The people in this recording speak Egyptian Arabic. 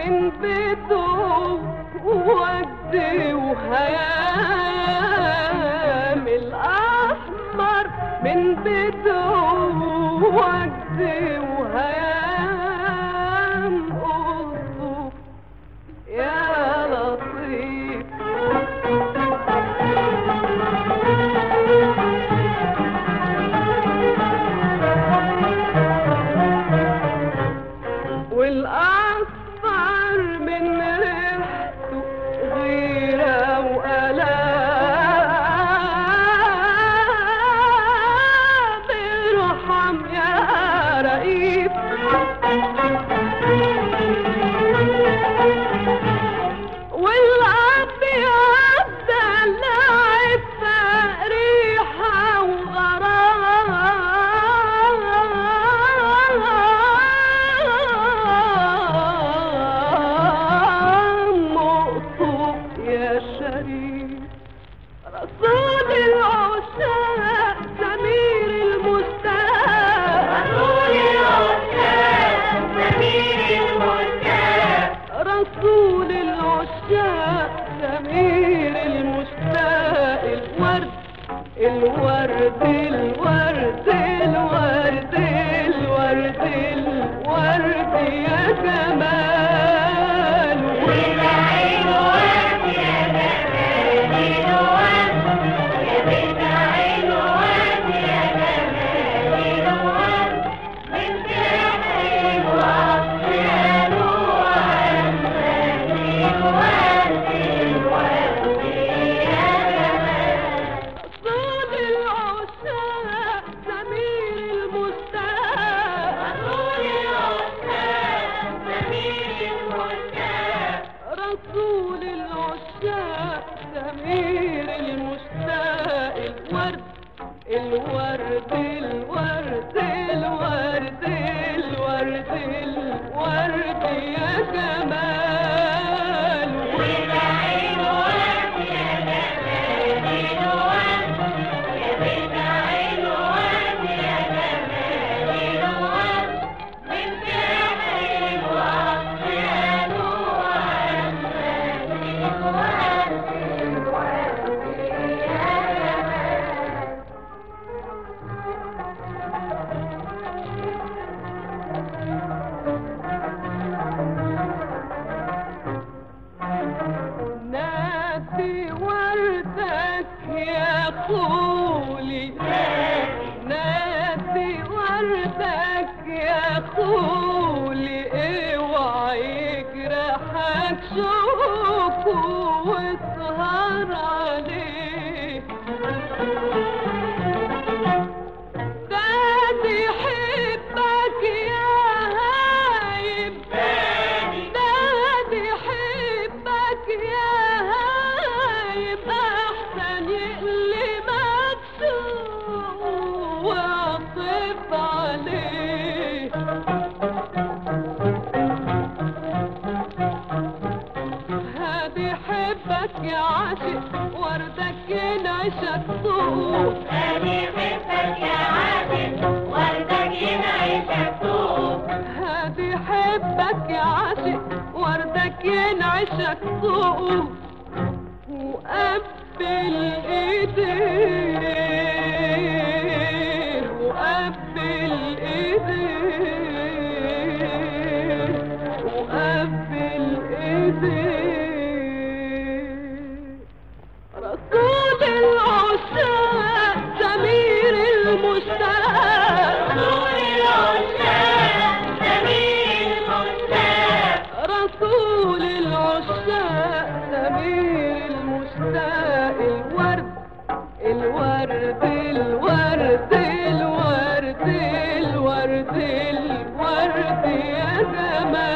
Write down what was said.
من بيته وجد وهيام الأحمر من بيته وجد وهيام قصه يا لطيف والأصفر من ريحته غيرة وألام ارحم يا رئيف والأبيض دلعت ريحة وغرام مقصود يا شريف رسول العشاق سمير المستاق رسول العشاق سمير المستاق رسول العشاق سمير المشتاق الورد الورد الورد الورد الورد الورد يا جمال والعين ورد يا جمال يا بنت عين ورد يا جمال ورد بنت عين ورد يا نور الورد الورد يا جمال صوت العشاق سمير المستاق رسول العشاق سمير المستاق رسول العشاق سمير المشتاق الورد الورد الورد الورد الورد الورد يا جمال والعين ورد يا جمال ورد يا بنت عين ورد يا جمال ورد بنت عين ورد يا نور الورد الورد يا جمال ناسي وردك يا خولي ناسي وردك يا خولي اوعى يجرحك شوفه واسهر عليه دادي حبك يا هايب دادي حبك يا هايب احسن يقلبك سوء واعطف عليه هادي حبك يا عاشق وردك ينعشك سوق هادي حبك يا عاشق وردك ينعشك سوق هادي حبك يا عاشق وردك ينعشك سوق وقبل ايديه وقبل ايديه وقبل ايديه رسول العشاق سمير المشتاق رسول العشاق سمير المشتاق رسول العشاق سمير المشتاق الورد الورد الورد الورد الورد الورد يا جمال